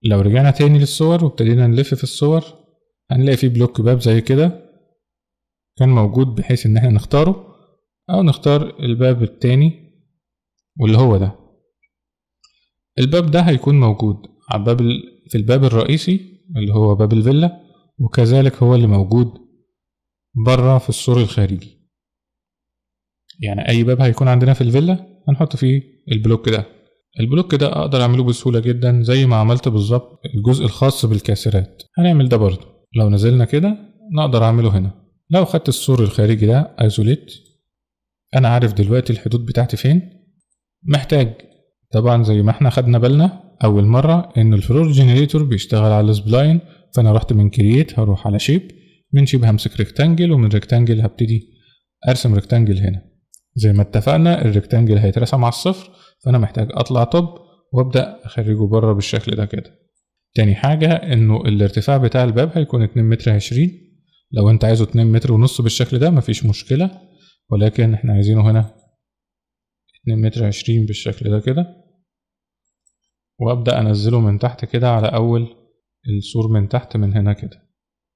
لو رجعنا تاني للصور وابتدينا نلف في الصور هنلاقي في بلوك باب زي كده كان موجود بحيث ان احنا نختاره او نختار الباب التاني واللي هو ده الباب ده هيكون موجود على الباب ال- في الباب الرئيسي اللي هو باب الفيلا وكذلك هو اللي موجود بره في السور الخارجي يعني اي باب هيكون عندنا في الفيلا هنحط فيه البلوك ده البلوك ده اقدر اعمله بسهوله جدا زي ما عملت بالظبط الجزء الخاص بالكاسرات هنعمل ده برضه لو نزلنا كده نقدر اعمله هنا لو خدت السور الخارجي ده ايزوليت انا عارف دلوقتي الحدود بتاعتي فين محتاج طبعا زي ما احنا خدنا بالنا اول مره ان الفلور جنريتور بيشتغل على السبلاين فانا رحت من كرييت هروح على شيب من شيب همسك ريكتانجل ومن ريكتانجل هبتدي ارسم ريكتانجل هنا زي ما اتفقنا الريكتانجل هيترسم على الصفر فانا محتاج اطلع توب وابدا اخرجه بره بالشكل ده كده تاني حاجة انه الارتفاع بتاع الباب هيكون 2 متر 20 لو انت عايزه 2 متر ونص بالشكل ده مفيش مشكلة ولكن احنا عايزينه هنا 2 متر 20 بالشكل ده كده وابدا انزله من تحت كده على اول السور من تحت من هنا كده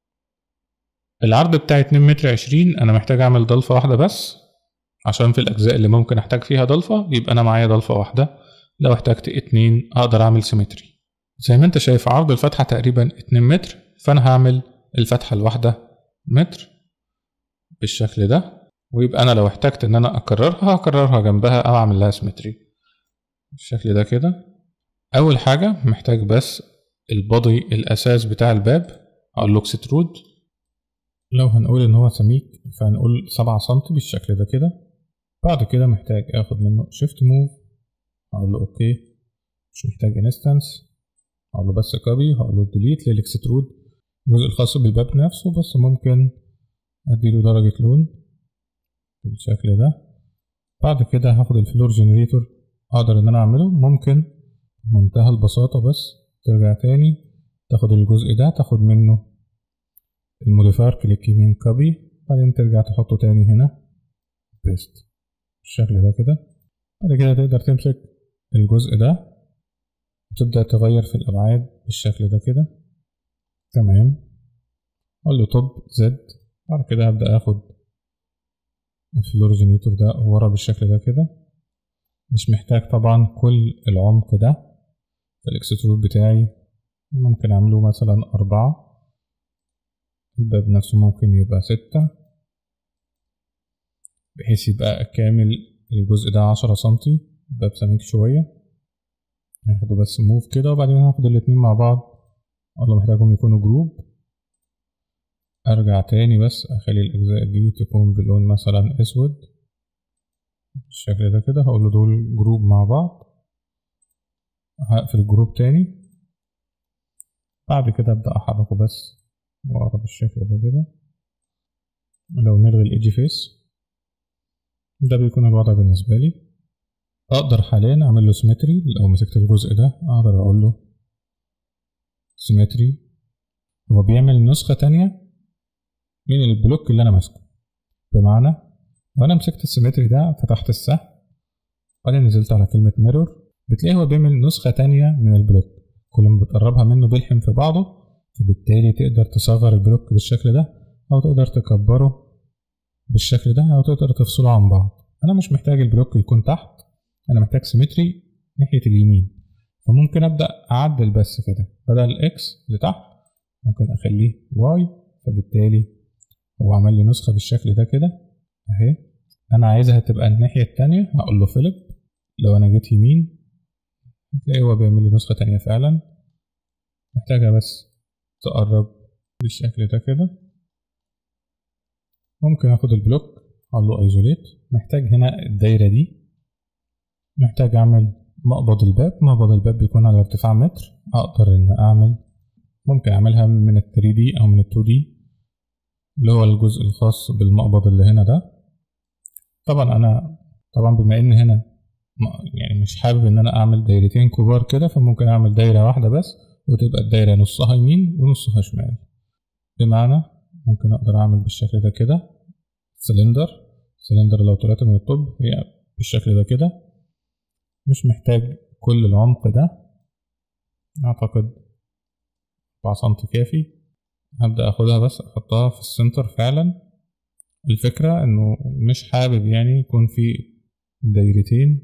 العرض بتاعي 2 متر 20 انا محتاج اعمل ضلفة واحدة بس عشان في الاجزاء اللي ممكن احتاج فيها ضلفة يبقى انا معايا ضلفة واحدة لو احتجت اتنين اقدر اعمل سيمتري زي ما انت شايف عرض الفتحة تقريبا 2 متر فانا هعمل الفتحة الواحدة متر بالشكل ده ويبقى انا لو احتجت ان انا اكررها هكررها جنبها او اعمل لها سيمتري بالشكل ده كده اول حاجة محتاج بس البادي الاساس بتاع الباب اقول له اكسترود لو هنقول ان هو سميك فهنقول سبعة سنتي بالشكل ده كده بعد كده محتاج اخد منه شيفت موف اقول له اوكي مش محتاج انستنس اقول له بس كوبي هقول له ديليت للاكسترود الجزء الخاص بالباب نفسه بس ممكن اديله درجة لون بالشكل ده بعد كده هاخد الفلور جنريتور اقدر ان انا اعمله ممكن بمنتهى البساطة بس ترجع تاني تاخد الجزء ده تاخد منه الموديفاير كليك يمين كوبي بعدين ترجع تحطه تاني هنا بيست بالشكل ده كده بعد كده تقدر تمسك الجزء ده وتبدأ تغير في الأبعاد بالشكل ده كده تمام أقول له توب زد بعد كده هبدأ آخد الفلور جنريتور ده ورا بالشكل ده كده مش محتاج طبعا كل العمق ده في الاكسترود بتاعي ممكن أعمله مثلا أربعة الباب نفسه ممكن يبقى ستة بحيث يبقى كامل الجزء ده عشرة سنتي باب سميك شوية هاخده بس موف كده وبعدين هاخد الاتنين مع بعض أقول له محتاجهم يكونوا جروب أرجع تاني بس أخلي الأجزاء دي تكون بلون مثلا أسود بالشكل ده كده هقول له دول جروب مع بعض هقفل جروب تاني بعد كده أبدأ أحركه بس وأقرب بالشكل ده كده لو نلغي الإيدج فيس ده بيكون الوضع بالنسبة لي أقدر حاليا أعمل له سيمتري لو مسكت الجزء ده أقدر أقول له سيمتري هو بيعمل نسخة تانية من البلوك اللي أنا ماسكه بمعنى لو أنا مسكت السيمتري ده فتحت السهم بعدين نزلت على كلمة ميرور بتلاقي هو بيعمل نسخة تانية من البلوك كل ما بتقربها منه بيلحم في بعضه فبالتالي تقدر تصغر البلوك بالشكل ده أو تقدر تكبره بالشكل ده أو تقدر تفصله عن بعض أنا مش محتاج البلوك يكون تحت أنا محتاج سيمتري ناحية اليمين فممكن أبدأ أعدل بس كده بدل إكس لتحت ممكن أخليه واي فبالتالي هو عمل لي نسخة بالشكل ده كده أهي أنا عايزها تبقى الناحية التانية هقول له فيلب لو أنا جيت يمين هتلاقي هو بيعمل لي نسخة تانية فعلا محتاجة بس تقرب بالشكل ده كده ممكن اخد البلوك اقول له ايزوليت محتاج هنا الدايرة دي محتاج اعمل مقبض الباب مقبض الباب بيكون على ارتفاع متر اقدر ان اعمل ممكن اعملها من ال 3 دي او من ال 2 دي اللي هو الجزء الخاص بالمقبض اللي هنا ده طبعا انا طبعا بما ان هنا يعني مش حابب ان انا اعمل دايرتين كبار كده فممكن اعمل دايرة واحدة بس وتبقى الدايرة نصها يمين ونصها شمال بمعنى ممكن اقدر اعمل بالشكل ده كده سلندر سلندر لو طلعت من الطب هي بالشكل ده كده مش محتاج كل العمق ده اعتقد 4 سم كافي هبدأ اخدها بس احطها في السنتر فعلا الفكرة انه مش حابب يعني يكون في دايرتين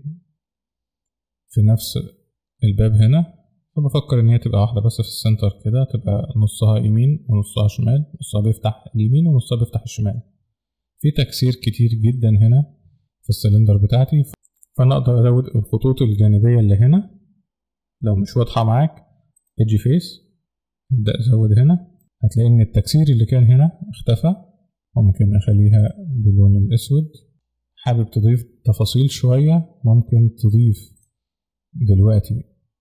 في نفس الباب هنا فبفكر ان هي تبقى واحدة بس في السنتر كده تبقى نصها يمين ونصها شمال نصها بيفتح اليمين ونصها بيفتح الشمال في تكسير كتير جدا هنا في السلندر بتاعتي فانا اقدر ازود الخطوط الجانبية اللي هنا لو مش واضحة معاك ايدج فيس ابدأ ازود هنا هتلاقي ان التكسير اللي كان هنا اختفى ممكن اخليها باللون الاسود حابب تضيف تفاصيل شوية ممكن تضيف دلوقتي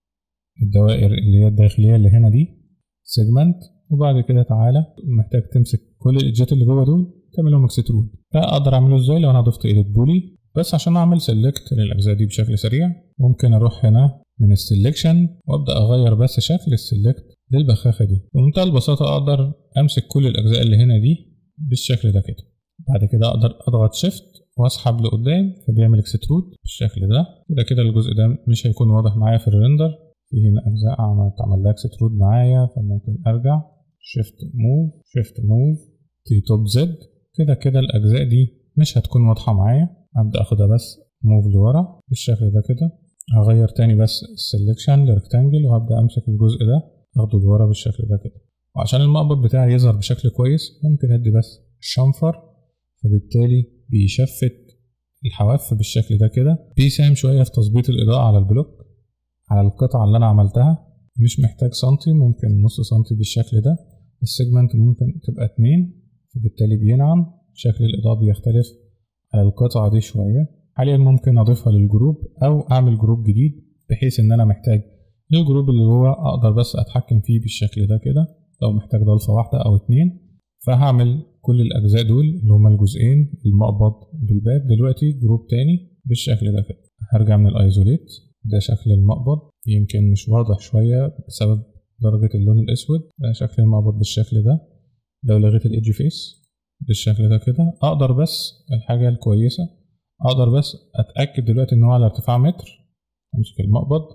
الدوائر اللي هي الداخلية اللي هنا دي سيجمنت وبعد كده تعالى محتاج تمسك كل الايدجات اللي جوه دول تعملهم اكسترود فاقدر اعمله ازاي لو انا ضفت ايديت بولي بس عشان اعمل سيلكت للاجزاء دي بشكل سريع ممكن اروح هنا من السلكشن وابدا اغير بس شكل السلكت للبخاخه دي بمنتهى البساطه اقدر امسك كل الاجزاء اللي هنا دي بالشكل ده كده بعد كده اقدر اضغط شيفت واسحب لقدام فبيعمل اكسترود بالشكل ده كده كده الجزء ده مش هيكون واضح معايا في الريندر في هنا اجزاء عملت عمل لها اكسترود معايا فممكن ارجع شيفت موف شيفت موف تي توب زد كده كده الاجزاء دي مش هتكون واضحه معايا ابدا اخدها بس موف لورا بالشكل ده كده هغير تاني بس السلكشن لريكتانجل وهبدا امسك الجزء ده اخده لورا بالشكل ده كده وعشان المقبض بتاعي يظهر بشكل كويس ممكن ادي بس شنفر فبالتالي بيشفت الحواف بالشكل ده كده بيساهم شوية في تظبيط الإضاءة على البلوك على القطعة اللي أنا عملتها مش محتاج سنتي ممكن نص سنتي بالشكل ده السيجمنت ممكن تبقى اتنين فبالتالي بينعم شكل الإضاءة بيختلف على القطعة دي شوية حاليا ممكن أضيفها للجروب أو أعمل جروب جديد بحيث إن أنا محتاج الجروب اللي جوه أقدر بس أتحكم فيه بالشكل ده كده لو محتاج ضلفة واحدة أو اتنين فهعمل كل الأجزاء دول اللي هما الجزئين المقبض بالباب دلوقتي جروب تاني بالشكل ده كده هرجع من الأيزوليت ده شكل المقبض يمكن مش واضح شوية بسبب درجة اللون الأسود ده شكل المقبض بالشكل ده لو لغيت الإيدج فيس بالشكل ده كده أقدر بس الحاجة الكويسة أقدر بس أتأكد دلوقتي إن هو على ارتفاع متر أمسك المقبض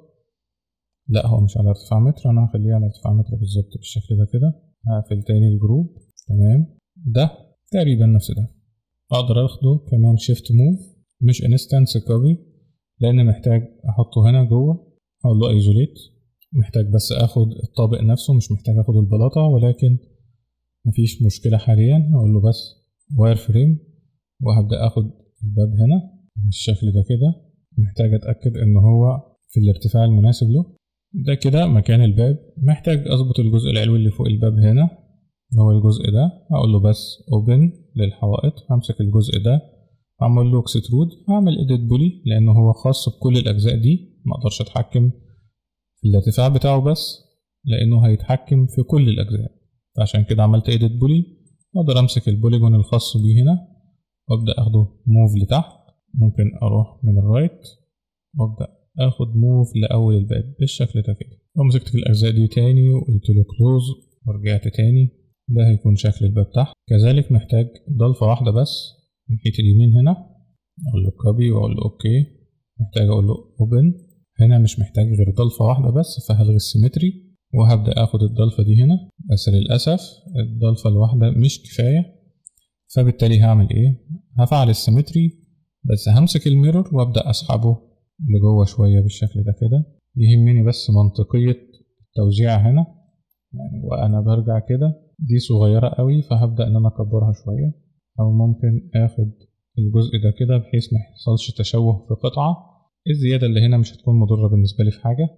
لا هو مش على ارتفاع متر انا هخليه على ارتفاع متر بالظبط بالشكل ده كده هقفل تاني الجروب تمام ده تقريبا نفس ده اقدر اخده كمان شيفت موف مش انستنس كوبي لان محتاج احطه هنا جوه اقول له ايزوليت محتاج بس اخد الطابق نفسه مش محتاج اخد البلاطة ولكن مفيش مشكلة حاليا اقول له بس واير فريم وهبدأ اخد الباب هنا بالشكل ده كده محتاج اتأكد ان هو في الارتفاع المناسب له ده كده مكان الباب محتاج اظبط الجزء العلوي اللي فوق الباب هنا هو الجزء ده اقول له بس اوبن للحوائط همسك الجزء ده اعمل له اكسترود هعمل ايديت بولي لانه هو خاص بكل الاجزاء دي ما اقدرش اتحكم في الارتفاع بتاعه بس لانه هيتحكم في كل الاجزاء فعشان كده عملت ايديت بولي اقدر امسك البوليجون الخاص بيه هنا وابدا اخده موف لتحت ممكن اروح من الرايت وابدا اخد موف لاول الباب بالشكل ده كده لو مسكت في الاجزاء دي تاني وقلت له كلوز ورجعت تاني ده هيكون شكل الباب تحت كذلك محتاج ضلفة واحدة بس ناحية اليمين هنا اقول له كوبي واقول له اوكي محتاج اقول له اوبن هنا مش محتاج غير ضلفة واحدة بس فهلغي السيمتري وهبدأ اخد الضلفة دي هنا بس للأسف الضلفة الواحدة مش كفاية فبالتالي هعمل ايه هفعل السيمتري بس همسك الميرور وابدأ اسحبه لجوه شوية بالشكل ده كده يهمني بس منطقية التوزيع هنا يعني وأنا برجع كده دي صغيرة قوي فهبدأ إن أنا أكبرها شوية أو ممكن آخد الجزء ده كده بحيث ما يحصلش تشوه في قطعة الزيادة اللي هنا مش هتكون مضرة بالنسبة لي في حاجة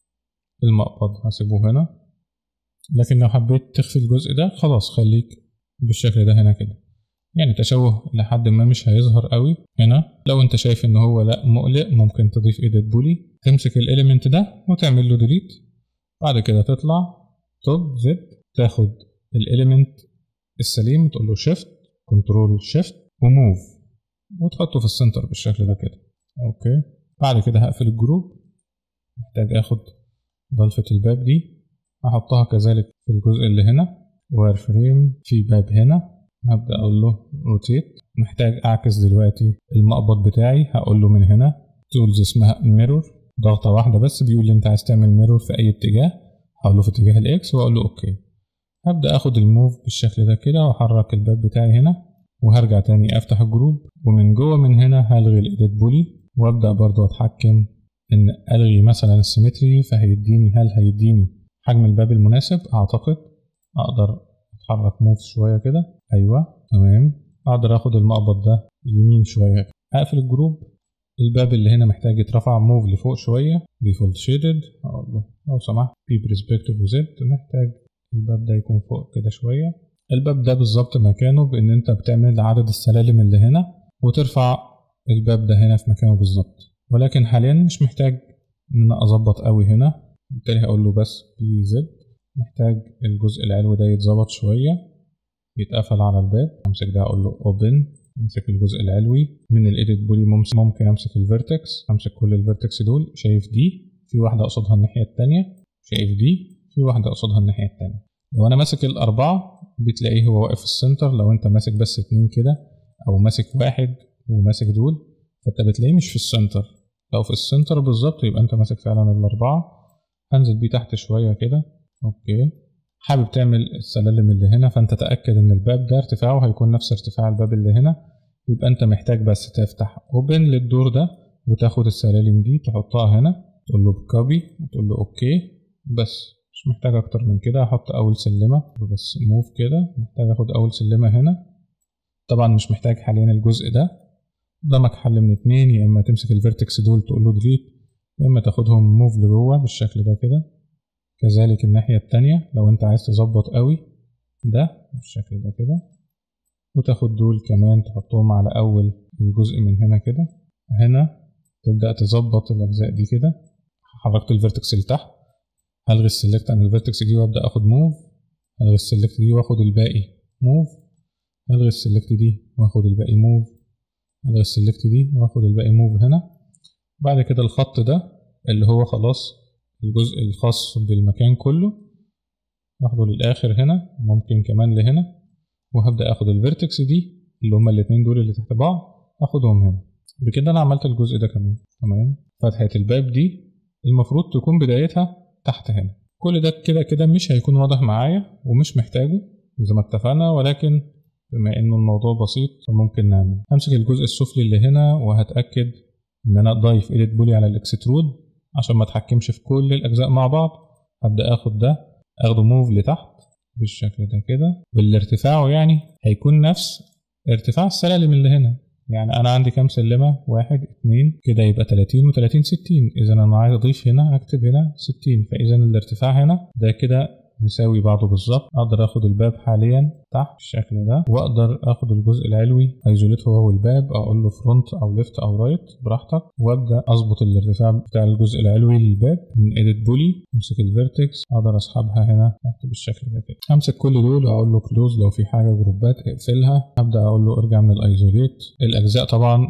المقبض هسيبه هنا لكن لو حبيت تخفي الجزء ده خلاص خليك بالشكل ده هنا كده يعني تشوه لحد ما مش هيظهر قوي هنا لو انت شايف ان هو لا مقلق ممكن تضيف ايديت بولي تمسك الاليمنت ده وتعمل له ديليت بعد كده تطلع توب زد تاخد الاليمنت السليم تقول له شيفت كنترول شيفت وموف وتحطه في السنتر بالشكل ده كده اوكي بعد كده هقفل الجروب محتاج اخد ضلفة الباب دي احطها كذلك في الجزء اللي هنا واير فريم في باب هنا هبدأ أقول له روتيت محتاج أعكس دلوقتي المقبض بتاعي هقول له من هنا تولز اسمها ميرور ضغطة واحدة بس بيقول لي أنت عايز تعمل ميرور في أي اتجاه هقول في اتجاه الاكس واقول له اوكي هبدا اخد الموف بالشكل ده كده واحرك الباب بتاعي هنا وهرجع تاني افتح الجروب ومن جوه من هنا هلغي الايديت بولي وابدا برضو اتحكم ان الغي مثلا السيمتري فهيديني هل هيديني حجم الباب المناسب اعتقد اقدر اتحرك موف شويه كده ايوه تمام اقدر اخد المقبض ده يمين شويه اقفل الجروب الباب اللي هنا محتاج يترفع موف لفوق شويه ديفولت شيدد اقول له لو سمحت بي برسبكتيف وزد محتاج الباب ده يكون فوق كده شويه الباب ده بالظبط مكانه بان انت بتعمل عدد السلالم اللي هنا وترفع الباب ده هنا في مكانه بالظبط ولكن حاليا مش محتاج ان انا اظبط قوي هنا بالتالي هقول له بس بي زد محتاج الجزء العلوي ده يتظبط شويه يتقفل على الباب امسك ده اقول له اوبن امسك الجزء العلوي من الايديت بولي ممكن امسك الفيرتكس امسك كل الفيرتكس دول شايف دي في واحده قصادها الناحيه التانية شايف دي في واحده قصادها الناحيه التانية لو انا ماسك الاربعه بتلاقيه هو واقف في السنتر لو انت ماسك بس اتنين كده او ماسك واحد وماسك دول فانت بتلاقيه مش في السنتر لو في السنتر بالظبط يبقى انت ماسك فعلا الاربعه هنزل بيه تحت شويه كده اوكي حابب تعمل السلالم اللي هنا فانت تأكد ان الباب ده ارتفاعه هيكون نفس ارتفاع الباب اللي هنا يبقى انت محتاج بس تفتح اوبن للدور ده وتاخد السلالم دي تحطها هنا تقول له كوبي وتقول له اوكي بس مش محتاج اكتر من كده هحط اول سلمة بس موف كده محتاج اخد اول سلمة هنا طبعا مش محتاج حاليا الجزء ده قدامك حل من اتنين يا اما تمسك الفيرتكس دول تقول له ديليت يا اما تاخدهم موف لجوه بالشكل ده كده كذلك الناحية التانية لو انت عايز تظبط قوي ده بالشكل ده كده وتاخد دول كمان تحطهم على أول الجزء من هنا كده هنا تبدأ تظبط الأجزاء دي كده حركت الفيرتكس لتحت هلغي السلكت عن الفيرتكس دي وابدأ اخد موف هلغي السلكت دي واخد الباقي موف هلغي السلكت دي واخد الباقي موف هلغي السلكت دي واخد الباقي موف هنا بعد كده الخط ده اللي هو خلاص الجزء الخاص بالمكان كله اخده للاخر هنا ممكن كمان لهنا وهبدا اخد الفيرتكس دي اللي هما الاتنين دول اللي تحت بعض اخدهم هنا بكده انا عملت الجزء ده كمان تمام فتحة الباب دي المفروض تكون بدايتها تحت هنا كل ده كده كده مش هيكون واضح معايا ومش محتاجه زي ما اتفقنا ولكن بما انه الموضوع بسيط فممكن نعمل همسك الجزء السفلي اللي هنا وهتاكد ان انا اضيف ايديت بولي على الاكسترود عشان ما اتحكمش في كل الاجزاء مع بعض هبدا اخد ده اخده موف لتحت بالشكل ده كده والارتفاع يعني هيكون نفس ارتفاع السلالم اللي هنا يعني انا عندي كام سلمه واحد اتنين كده يبقى 30 و30 60 اذا انا عايز اضيف هنا اكتب هنا 60 فاذا الارتفاع هنا ده كده مساوي بعضه بالظبط اقدر اخد الباب حاليا تحت بالشكل ده واقدر اخد الجزء العلوي ايزوليت هو الباب اقول له فرونت او ليفت او رايت براحتك وابدا اظبط الارتفاع بتاع الجزء العلوي للباب من ايديت بولي امسك الفيرتكس اقدر اسحبها هنا تحت بالشكل ده كده امسك كل دول واقول له كلوز لو في حاجه جروبات اقفلها ابدا اقول له ارجع من الايزوليت الاجزاء طبعا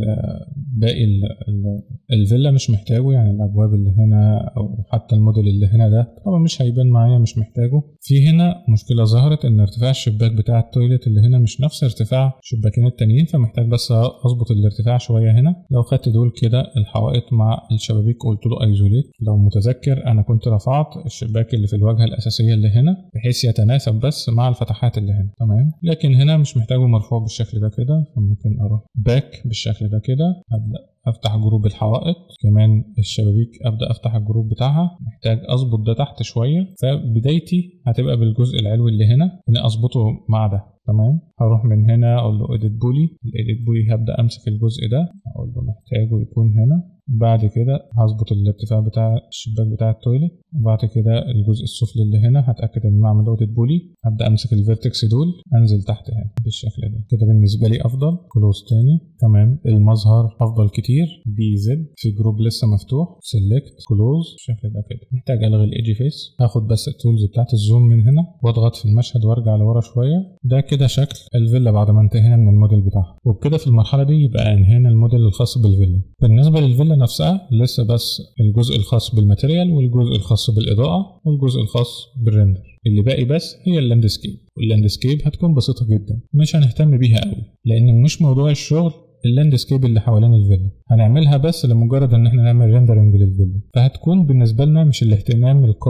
باقي الفيلا مش محتاجه يعني الابواب اللي هنا او حتى الموديل اللي هنا ده طبعا مش هيبان معايا مش محتاجه في هنا مشكله ظهرت ان ارتفاع الشباك بتاع التويلت اللي هنا مش نفس ارتفاع الشباكين التانيين فمحتاج بس اظبط الارتفاع شويه هنا لو خدت دول كده الحوائط مع الشبابيك قلت له ايزوليت لو متذكر انا كنت رفعت الشباك اللي في الواجهه الاساسيه اللي هنا بحيث يتناسب بس مع الفتحات اللي هنا تمام لكن هنا مش محتاجه مرفوع بالشكل ده كده فممكن اروح باك بالشكل ده كده ابدا افتح جروب الحوائط كمان الشبابيك ابدا افتح الجروب بتاعها محتاج اظبط ده تحت شويه فبدايتي هتبقى بالجزء العلوي اللي هنا اني اظبطه مع ده تمام هروح من هنا اقول له edit بولي الايديت بولي هبدا امسك الجزء ده اقول له محتاجه يكون هنا بعد كده هظبط الارتفاع بتاع الشباك بتاع التويلت وبعد كده الجزء السفلي اللي هنا هتاكد ان انا اعمل اوديت بولي هبدا امسك الفيرتكس دول انزل تحت هنا بالشكل ده كده بالنسبه لي افضل كلوز تاني تمام المظهر افضل كتير بي زد في جروب لسه مفتوح سيلكت كلوز بالشكل ده كده محتاج الغي الايدج فيس هاخد بس التولز بتاعت الزوم من هنا واضغط في المشهد وارجع لورا شويه ده كده شكل الفيلا بعد ما انتهينا من الموديل بتاعها وبكده في المرحله دي يبقى انهينا الموديل الخاص بالفيلا بالنسبه للفيلا نفسها لسه بس الجزء الخاص بالماتيريال والجزء الخاص بالاضاءه والجزء الخاص بالريندر اللي باقي بس هي اللاندسكيب واللاندسكيب هتكون بسيطه جدا مش هنهتم بيها قوي لان مش موضوع الشغل اللاندسكيب اللي حوالين الفيلا هنعملها بس لمجرد ان احنا نعمل ريندرنج للفيلا فهتكون بالنسبه لنا مش الاهتمام القوي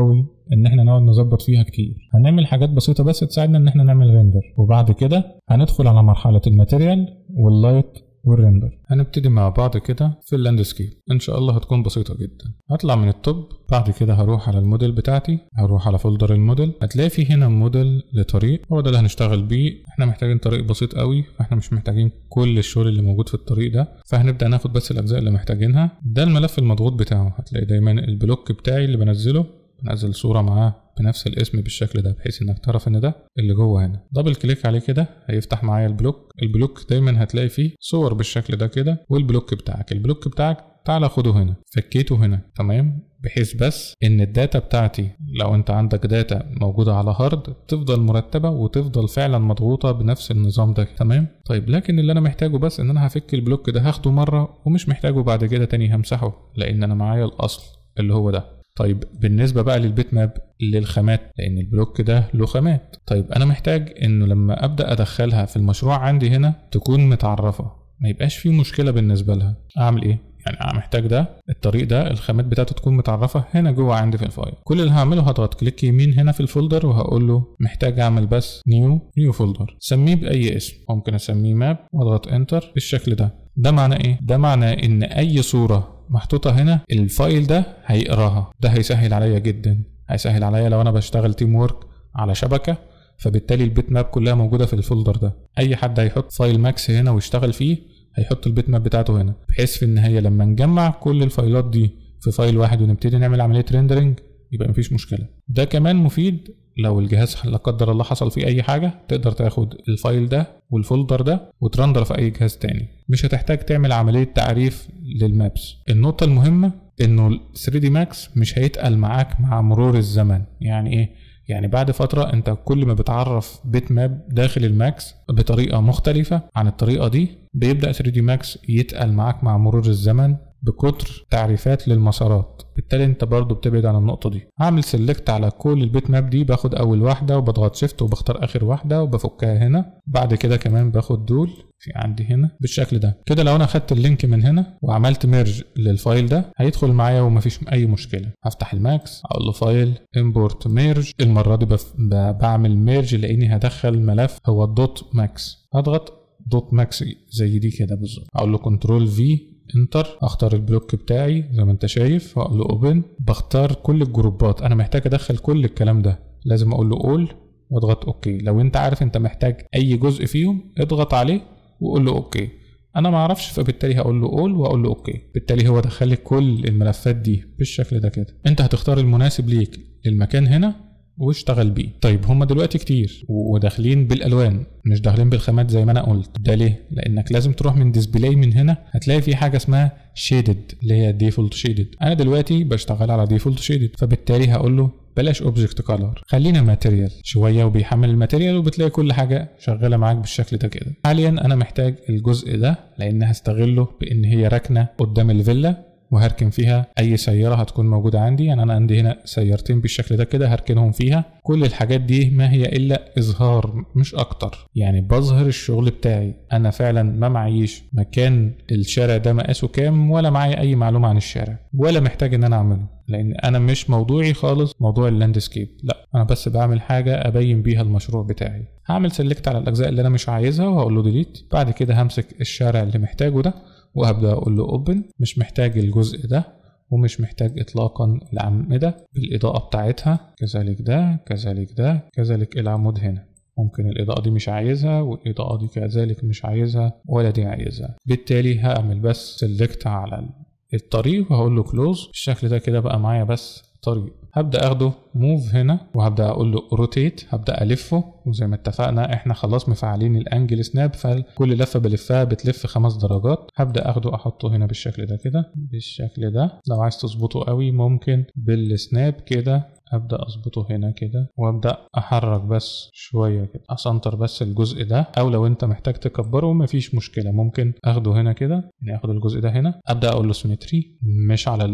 ان احنا نقعد نظبط فيها كتير هنعمل حاجات بسيطه بس تساعدنا ان احنا نعمل ريندر وبعد كده هندخل على مرحله الماتيريال واللايت والريندر هنبتدي مع بعض كده في اللاندسكيب ان شاء الله هتكون بسيطه جدا هطلع من التوب بعد كده هروح على الموديل بتاعتي هروح على فولدر الموديل هتلاقي في هنا موديل لطريق هو ده اللي هنشتغل بيه احنا محتاجين طريق بسيط قوي فاحنا مش محتاجين كل الشغل اللي موجود في الطريق ده فهنبدا ناخد بس الاجزاء اللي محتاجينها ده الملف المضغوط بتاعه هتلاقي دايما البلوك بتاعي اللي بنزله بنزل صوره معاه بنفس الاسم بالشكل ده بحيث انك تعرف ان ده اللي جوه هنا دبل كليك عليه كده هيفتح معايا البلوك البلوك دايما هتلاقي فيه صور بالشكل ده كده والبلوك بتاعك البلوك بتاعك تعالى خده هنا فكيته هنا تمام بحيث بس ان الداتا بتاعتي لو انت عندك داتا موجودة على هارد تفضل مرتبة وتفضل فعلا مضغوطة بنفس النظام ده تمام طيب لكن اللي انا محتاجه بس ان انا هفك البلوك ده هاخده مرة ومش محتاجه بعد كده تاني همسحه لان انا معايا الاصل اللي هو ده طيب بالنسبة بقى للبيت ماب للخامات لأن البلوك ده له خامات طيب أنا محتاج إنه لما أبدأ أدخلها في المشروع عندي هنا تكون متعرفة ما يبقاش في مشكلة بالنسبة لها أعمل إيه؟ يعني أنا محتاج ده الطريق ده الخامات بتاعته تكون متعرفة هنا جوه عندي في الفايل كل اللي هعمله هضغط كليك يمين هنا في الفولدر وهقول له محتاج أعمل بس نيو نيو فولدر سميه بأي اسم ممكن أسميه ماب وأضغط انتر بالشكل ده ده معناه إيه؟ ده معناه إن أي صورة محطوطة هنا الفايل ده هيقراها ده هيسهل عليا جدا هيسهل عليا لو انا بشتغل تيم وورك على شبكة فبالتالي البيت ماب كلها موجودة في الفولدر ده اي حد هيحط فايل ماكس هنا ويشتغل فيه هيحط البيت ماب بتاعته هنا بحيث في النهاية لما نجمع كل الفايلات دي في فايل واحد ونبتدي نعمل عملية ريندرنج يبقى مفيش مشكلة ده كمان مفيد لو الجهاز لا قدر الله حصل فيه اي حاجه تقدر تاخد الفايل ده والفولدر ده وترندر في اي جهاز تاني مش هتحتاج تعمل عمليه تعريف للمابس النقطه المهمه انه ال 3 دي ماكس مش هيتقل معاك مع مرور الزمن يعني ايه يعني بعد فترة انت كل ما بتعرف بيت ماب داخل الماكس بطريقة مختلفة عن الطريقة دي بيبدأ 3 دي ماكس يتقل معاك مع مرور الزمن بكتر تعريفات للمسارات بالتالي انت برضو بتبعد عن النقطة دي هعمل سيلكت على كل البيت ماب دي باخد اول واحدة وبضغط شيفت وبختار اخر واحدة وبفكها هنا بعد كده كمان باخد دول في عندي هنا بالشكل ده كده لو انا خدت اللينك من هنا وعملت ميرج للفايل ده هيدخل معايا ومفيش اي مشكله هفتح الماكس اقول له فايل امبورت ميرج المره دي بف... بعمل ميرج لاني هدخل ملف هو الدوت ماكس هضغط دوت ماكس زي دي كده بالظبط اقول له كنترول في انتر اختار البلوك بتاعي زي ما انت شايف واقول له اوبن بختار كل الجروبات انا محتاج ادخل كل الكلام ده لازم اقول له اول واضغط اوكي لو انت عارف انت محتاج اي جزء فيهم اضغط عليه وقول له اوكي انا ما اعرفش فبالتالي هقول له اول واقول له اوكي بالتالي هو دخل لي كل الملفات دي بالشكل ده كده انت هتختار المناسب ليك للمكان هنا واشتغل بيه طيب هما دلوقتي كتير وداخلين بالالوان مش داخلين بالخامات زي ما انا قلت ده ليه لانك لازم تروح من ديسبلاي من هنا هتلاقي في حاجه اسمها شيدد اللي هي ديفولت شيدد انا دلوقتي بشتغل على ديفولت شيدد فبالتالي هقول له بلاش اوبجكت كلر خلينا ماتيريال شويه وبيحمل الماتيريال وبتلاقي كل حاجه شغاله معاك بالشكل ده كده حاليا انا محتاج الجزء ده لان هستغله بان هي راكنه قدام الفيلا وهركن فيها اي سياره هتكون موجوده عندي يعني انا عندي هنا سيارتين بالشكل ده كده هركنهم فيها كل الحاجات دي ما هي الا اظهار مش اكتر يعني بظهر الشغل بتاعي انا فعلا ما معيش مكان الشارع ده مقاسه كام ولا معايا اي معلومه عن الشارع ولا محتاج ان انا اعمله لان انا مش موضوعي خالص موضوع اللاندسكيب لا انا بس بعمل حاجه ابين بيها المشروع بتاعي هعمل سيلكت على الاجزاء اللي انا مش عايزها وهقول له ديليت بعد كده همسك الشارع اللي محتاجه ده وهبدأ أقول له اوبن مش محتاج الجزء ده ومش محتاج إطلاقا الأعمدة بالإضاءة بتاعتها كذلك ده كذلك ده كذلك العمود هنا ممكن الإضاءة دي مش عايزها والإضاءة دي كذلك مش عايزها ولا دي عايزها بالتالي هعمل بس سيلكت على الطريق وهقول له كلوز بالشكل ده كده بقى معايا بس طريق هبدا اخده موف هنا وهبدا اقول له روتيت هبدا الفه وزي ما اتفقنا احنا خلاص مفعلين الانجل سناب فكل لفه بلفها بتلف خمس درجات هبدا اخده احطه هنا بالشكل ده كده بالشكل ده لو عايز تظبطه قوي ممكن بالسناب كده ابدا اظبطه هنا كده وابدا احرك بس شويه كده اسنتر بس الجزء ده او لو انت محتاج تكبره مفيش مشكله ممكن اخده هنا كده يعني اخد الجزء ده هنا ابدا اقول له سيمتري مش على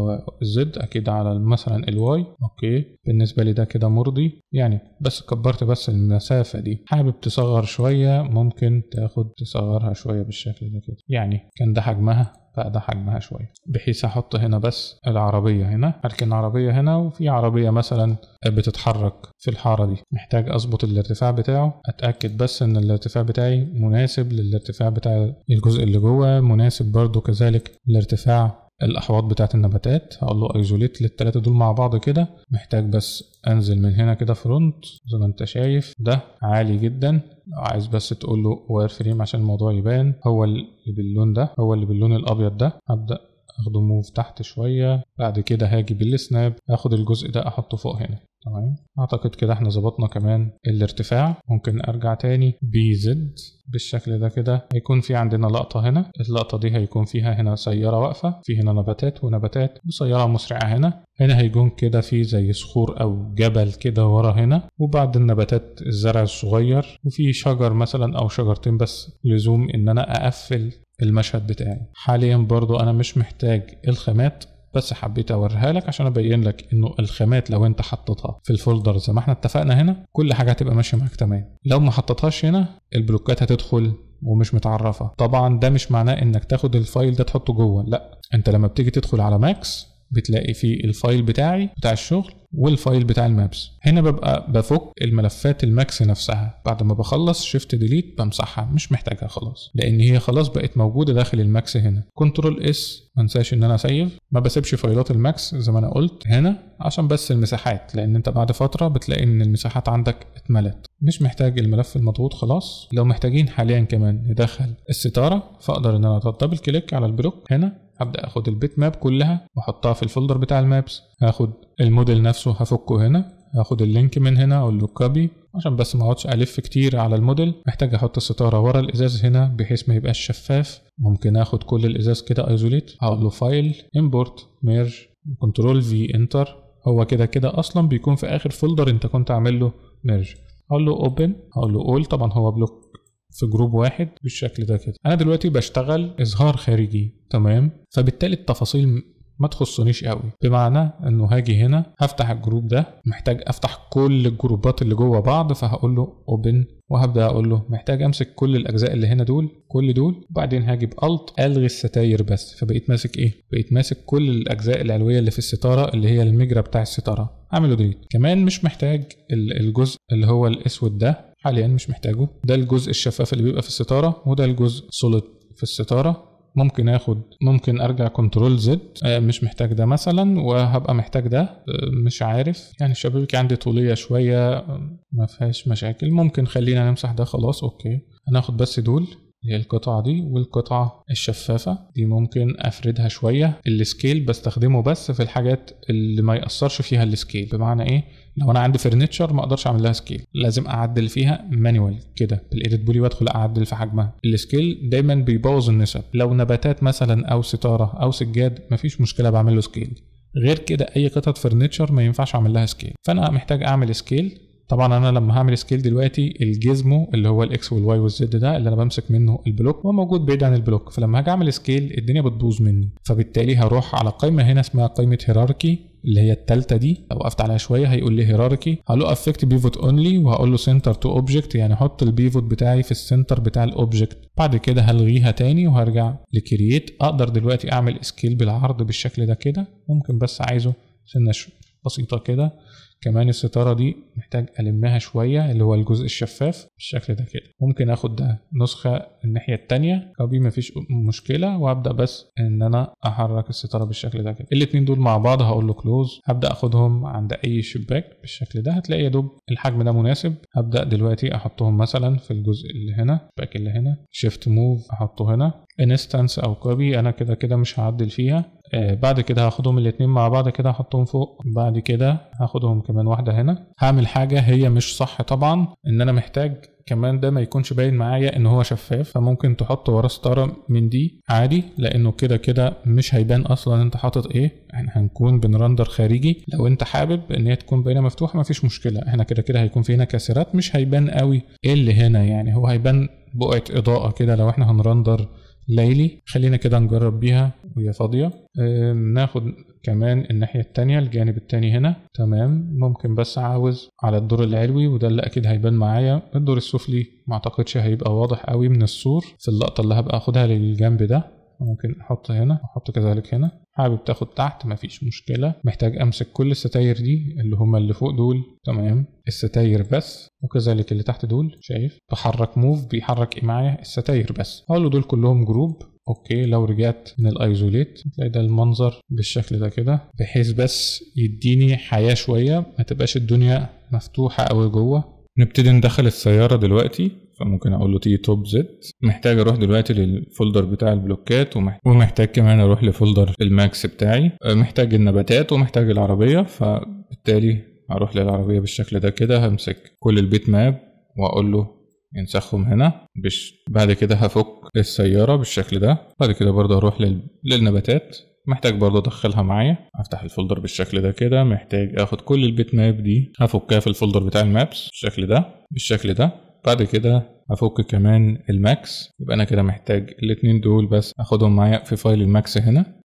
الزد اكيد على مثلا الواي اوكي بالنسبه لي ده كده مرضي يعني بس كبرت بس المسافه دي حابب تصغر شويه ممكن تاخد تصغرها شويه بالشكل ده كده يعني كان ده حجمها بقى ده حجمها شويه بحيث احط هنا بس العربيه هنا اركن عربيه هنا وفي عربيه مثلا بتتحرك في الحاره دي محتاج اظبط الارتفاع بتاعه اتاكد بس ان الارتفاع بتاعي مناسب للارتفاع بتاع الجزء اللي جوه مناسب برضو كذلك لارتفاع الاحواض بتاعت النباتات هقول له ايزوليت للتلاتة دول مع بعض كده محتاج بس انزل من هنا كده فرونت زي ما انت شايف ده عالي جدا عايز بس تقول له واير فريم عشان الموضوع يبان هو اللي باللون ده هو اللي باللون الابيض ده هبدا اخده موف تحت شويه بعد كده هاجي بالسناب اخد الجزء ده احطه فوق هنا تمام اعتقد كده احنا ظبطنا كمان الارتفاع ممكن ارجع تاني بي زد بالشكل ده كده هيكون في عندنا لقطة هنا اللقطة دي هيكون فيها هنا سيارة واقفة في هنا نباتات ونباتات وسيارة مسرعة هنا هنا هيكون كده في زي صخور او جبل كده ورا هنا وبعد النباتات الزرع الصغير وفي شجر مثلا او شجرتين بس لزوم ان انا اقفل المشهد بتاعي حاليا برضو انا مش محتاج الخامات بس حبيت اوريها لك عشان ابين لك انه الخامات لو انت حطيتها في الفولدر زي ما احنا اتفقنا هنا كل حاجه هتبقى ماشيه معاك تمام لو ما حطيتهاش هنا البلوكات هتدخل ومش متعرفه طبعا ده مش معناه انك تاخد الفايل ده تحطه جوه لا انت لما بتيجي تدخل على ماكس بتلاقي فيه الفايل بتاعي بتاع الشغل والفايل بتاع المابس هنا ببقى بفك الملفات الماكس نفسها بعد ما بخلص شيفت ديليت بمسحها مش محتاجها خلاص لان هي خلاص بقت موجوده داخل الماكس هنا كنترول اس ما انساش ان انا سيف ما بسيبش فايلات الماكس زي ما انا قلت هنا عشان بس المساحات لان انت بعد فتره بتلاقي ان المساحات عندك اتملت مش محتاج الملف المضغوط خلاص لو محتاجين حاليا كمان ندخل الستاره فاقدر ان انا دبل كليك على البلوك هنا هبدا اخد البيت ماب كلها واحطها في الفولدر بتاع المابس هاخد الموديل نفسه هفكه هنا هاخد اللينك من هنا اقول له كوبي عشان بس ما اقعدش الف كتير على الموديل محتاج احط الستاره ورا الازاز هنا بحيث ما يبقاش شفاف ممكن اخد كل الازاز كده ايزوليت هقول له فايل امبورت ميرج كنترول في انتر هو كده كده اصلا بيكون في اخر فولدر انت كنت عامل له ميرج هقول له اوبن هقول له اول طبعا هو بلوك في جروب واحد بالشكل ده كده انا دلوقتي بشتغل اظهار خارجي تمام فبالتالي التفاصيل ما تخصنيش قوي بمعنى انه هاجي هنا هفتح الجروب ده محتاج افتح كل الجروبات اللي جوه بعض فهقول له اوبن وهبدا اقول له محتاج امسك كل الاجزاء اللي هنا دول كل دول وبعدين هاجي بالت الغي الستاير بس فبقيت ماسك ايه بقيت ماسك كل الاجزاء العلويه اللي في الستاره اللي هي المجرى بتاع الستاره اعمله ديليت كمان مش محتاج الجزء اللي هو الاسود ده حاليا مش محتاجه ده الجزء الشفاف اللي بيبقى في الستاره وده الجزء سوليد في الستاره ممكن اخد ممكن ارجع كنترول زد مش محتاج ده مثلا وهبقى محتاج ده مش عارف يعني الشبابيك عندي طوليه شويه ما فيهاش مشاكل ممكن خلينا نمسح ده خلاص اوكي هناخد بس دول هي القطعة دي والقطعة الشفافة دي ممكن أفردها شوية السكيل بستخدمه بس في الحاجات اللي ما يأثرش فيها السكيل بمعنى إيه لو أنا عندي فرنتشر ما أقدرش أعمل لها سكيل لازم أعدل فيها مانيوال كده بالإيديت بولي وأدخل أعدل في حجمها السكيل دايما بيبوظ النسب لو نباتات مثلا أو ستارة أو سجاد مفيش مشكلة بعمل له سكيل غير كده أي قطعة فرنتشر ما ينفعش أعمل لها سكيل فأنا محتاج أعمل سكيل طبعا انا لما هعمل سكيل دلوقتي الجيزمو اللي هو الاكس والواي والزد ده اللي انا بمسك منه البلوك هو موجود بعيد عن البلوك فلما هاجي اعمل سكيل الدنيا بتبوظ مني فبالتالي هروح على قائمه هنا اسمها قائمه هيراركي اللي هي التالتة دي لو وقفت عليها شويه هيقول لي هيراركي هقول له افكت بيفوت اونلي وهقول له سنتر تو اوبجكت يعني حط البيفوت بتاعي في السنتر بتاع الاوبجكت بعد كده هلغيها تاني وهرجع لكرييت اقدر دلوقتي اعمل سكيل بالعرض بالشكل ده كده ممكن بس عايزه سنه بسيطه كده كمان الستارة دي محتاج ألمها شوية اللي هو الجزء الشفاف بالشكل ده كده ممكن اخد ده نسخة الناحية التانية كوبي مفيش مشكلة وابدأ بس ان انا احرك الستارة بالشكل ده كده الاتنين دول مع بعض هقول له كلوز هبدأ اخدهم عند اي شباك بالشكل ده هتلاقي يا دوب الحجم ده مناسب هبدأ دلوقتي احطهم مثلا في الجزء اللي هنا الشباك اللي هنا شيفت موف احطه هنا انستنس او كوبي انا كده كده مش هعدل فيها آه بعد كده هاخدهم الاتنين مع بعض كده احطهم فوق بعد كده هاخدهم كمان واحده هنا هعمل حاجه هي مش صح طبعا ان انا محتاج كمان ده ما يكونش باين معايا ان هو شفاف فممكن تحط وراه ستاره من دي عادي لانه كده كده مش هيبان اصلا انت حاطط ايه احنا هنكون بنرندر خارجي لو انت حابب ان هي تكون باينه مفتوحه مفيش مشكله احنا كده كده هيكون في هنا كاسرات مش هيبان قوي ايه اللي هنا يعني هو هيبان بقعه اضاءه كده لو احنا هنرندر ليلي خلينا كده نجرب بيها وهي فاضية ناخد كمان الناحية التانية الجانب التاني هنا تمام ممكن بس عاوز على الدور العلوي وده اللي اكيد هيبان معايا الدور السفلي ما اعتقدش هيبقى واضح قوي من السور في اللقطة اللي هبقى اخدها للجنب ده ممكن احط هنا واحط كذلك هنا حابب تاخد تحت مفيش مشكلة محتاج امسك كل الستاير دي اللي هما اللي فوق دول تمام الستاير بس وكذلك اللي تحت دول شايف بحرك موف بيحرك معايا الستاير بس هقول له دول كلهم جروب اوكي لو رجعت من الايزوليت تلاقي ده المنظر بالشكل ده كده بحيث بس يديني حياة شوية ما تبقاش الدنيا مفتوحة قوي جوه نبتدي ندخل السيارة دلوقتي فممكن اقول له تي توب زد محتاج اروح دلوقتي للفولدر بتاع البلوكات ومحتاج كمان اروح لفولدر الماكس بتاعي محتاج النباتات ومحتاج العربية فبالتالي هروح للعربية بالشكل ده كده همسك كل البيت ماب واقول له ينسخهم هنا بش بعد كده هفك السيارة بالشكل ده بعد كده برضه هروح لل... للنباتات محتاج برضه ادخلها معايا افتح الفولدر بالشكل ده كده محتاج اخد كل البيت ماب دي هفكها في الفولدر بتاع المابس بالشكل ده بالشكل ده بعد كده افك كمان الماكس يبقى انا كده محتاج الاتنين دول بس اخدهم معايا في فايل الماكس هنا